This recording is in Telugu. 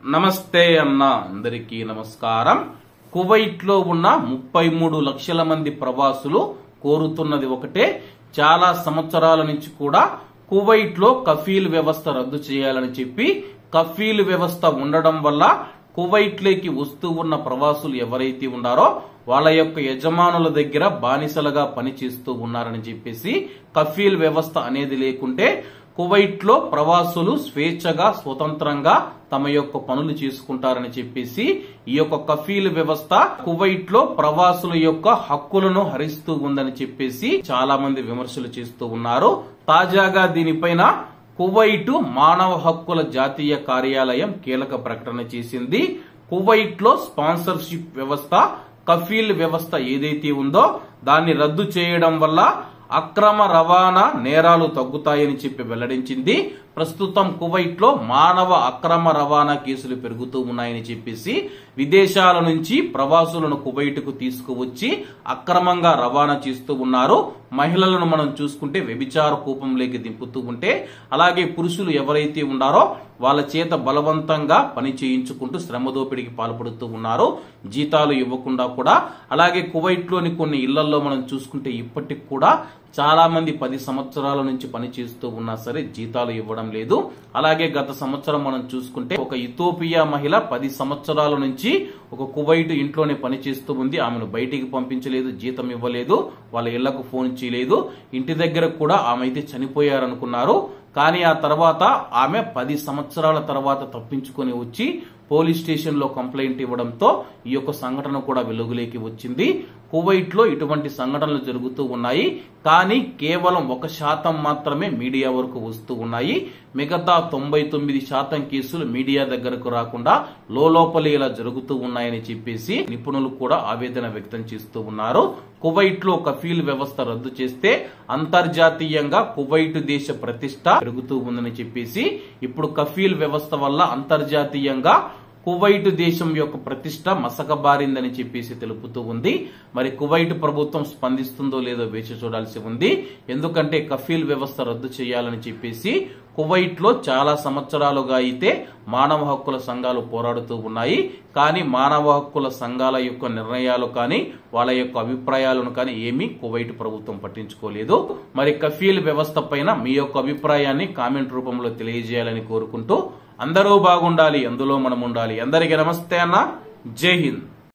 నమస్తే అన్న అందరికీ నమస్కారం కువైట్ లో ఉన్న ముప్పై మూడు లక్షల మంది ప్రవాసులు కోరుతున్నది ఒకటే చాలా సంవత్సరాల నుంచి కూడా కువైట్ లో కఫీల్ వ్యవస్థ రద్దు చేయాలని చెప్పి కఫీల్ వ్యవస్థ ఉండడం వల్ల కువైట్ లోకి వస్తూ ఉన్న ప్రవాసులు ఎవరైతే ఉన్నారో వాళ్ళ యొక్క యజమానుల దగ్గర బానిసలుగా పనిచేస్తూ ఉన్నారని చెప్పేసి కఫీల్ వ్యవస్థ అనేది లేకుంటే కువైట్ లో ప్రవాసులు స్వేచ్ఛగా స్వతంత్రంగా తమ యొక్క పనులు చేసుకుంటారని చెప్పేసి ఈ యొక్క కఫీల్ వ్యవస్థ కువైట్ లో ప్రవాసుల యొక్క హక్కులను హరిస్తూ ఉందని చెప్పేసి చాలా మంది విమర్శలు చేస్తూ ఉన్నారు తాజాగా దీనిపైన కువైట్ మానవ హక్కుల జాతీయ కార్యాలయం కీలక ప్రకటన చేసింది కువైట్ లో స్పాన్సర్షిప్ వ్యవస్థ కఫీల్ వ్యవస్థ ఏదైతే ఉందో దాన్ని రద్దు చేయడం వల్ల అక్రమ రవాణా నేరాలు తగ్గుతాయని చెప్పి వెల్లడించింది ప్రస్తుతం కువైట్ లో మానవ అక్రమ రవాణా కేసులు పెరుగుతూ ఉన్నాయని చెప్పేసి విదేశాల నుంచి ప్రవాసులను కువైట్ కు తీసుకువచ్చి అక్రమంగా రవాణా చేస్తూ ఉన్నారు మహిళలను మనం చూసుకుంటే వ్యభిచార కూపంలోకి దింపుతూ ఉంటే అలాగే పురుషులు ఎవరైతే ఉన్నారో వాళ్ళ చేత బలవంతంగా పని చేయించుకుంటూ శ్రమ దోపిడికి పాల్పడుతూ ఉన్నారు జీతాలు ఇవ్వకుండా కూడా అలాగే కువైట్ లోని కొన్ని ఇళ్లలో మనం చూసుకుంటే ఇప్పటికి కూడా చాలా మంది పది సంవత్సరాల నుంచి పని చేస్తూ ఉన్నా సరే జీతాలు ఇవ్వడం లేదు అలాగే గత సంవత్సరం మనం చూసుకుంటే ఒక ఇథోపియా మహిళ పది సంవత్సరాల నుంచి ఒక కువైట్ ఇంట్లోనే పని చేస్తూ ఉంది ఆమెను బయటికి పంపించలేదు జీతం ఇవ్వలేదు వాళ్ళ ఇళ్లకు ఫోన్ చేయలేదు ఇంటి దగ్గర కూడా ఆమె అయితే చనిపోయారనుకున్నారు కానీ ఆ తర్వాత ఆమె పది సంవత్సరాల తర్వాత తప్పించుకొని వచ్చి పోలీస్ స్టేషన్ లో కంప్లైంట్ ఇవ్వడంతో ఈ యొక్క సంఘటన కూడా వెలుగులోకి వచ్చింది కువైట్ లో ఇటువంటి సంఘటనలు జరుగుతూ ఉన్నాయి కానీ కేవలం ఒక శాతం మాత్రమే మీడియా వరకు వస్తూ ఉన్నాయి మిగతా తొంభై తొమ్మిది శాతం కేసులు మీడియా దగ్గరకు రాకుండా లోపలి ఇలా జరుగుతూ ఉన్నాయని చెప్పేసి నిపుణులు కూడా ఆవేదన వ్యక్తం చేస్తూ ఉన్నారు కువైట్ లో కఫీల్ వ్యవస్థ రద్దు చేస్తే అంతర్జాతీయంగా కువైట్ దేశ ప్రతిష్ట పెరుగుతూ ఉందని చెప్పేసి ఇప్పుడు కఫీల్ వ్యవస్థ వల్ల అంతర్జాతీయంగా కువైట్ దేశం యొక్క ప్రతిష్ట మసకబారిందని చెప్పేసి తెలుపుతూ ఉంది మరి కువైట్ ప్రభుత్వం స్పందిస్తుందో లేదో వేచి చూడాల్సి ఉంది ఎందుకంటే కఫీల్ వ్యవస్థ రద్దు చేయాలని చెప్పేసి కువైట్ లో చాలా సంవత్సరాలుగా అయితే మానవ హక్కుల సంఘాలు పోరాడుతూ ఉన్నాయి కానీ మానవ హక్కుల సంఘాల యొక్క నిర్ణయాలు కానీ వాళ్ళ యొక్క అభిప్రాయాలను కానీ ఏమీ కువైట్ ప్రభుత్వం పట్టించుకోలేదు మరి కఫీల్ వ్యవస్థ పైన మీ యొక్క అభిప్రాయాన్ని కామెంట్ రూపంలో తెలియజేయాలని కోరుకుంటూ అందరూ బాగుండాలి అందులో మనం ఉండాలి అందరికీ నమస్తే అన్న జై హింద్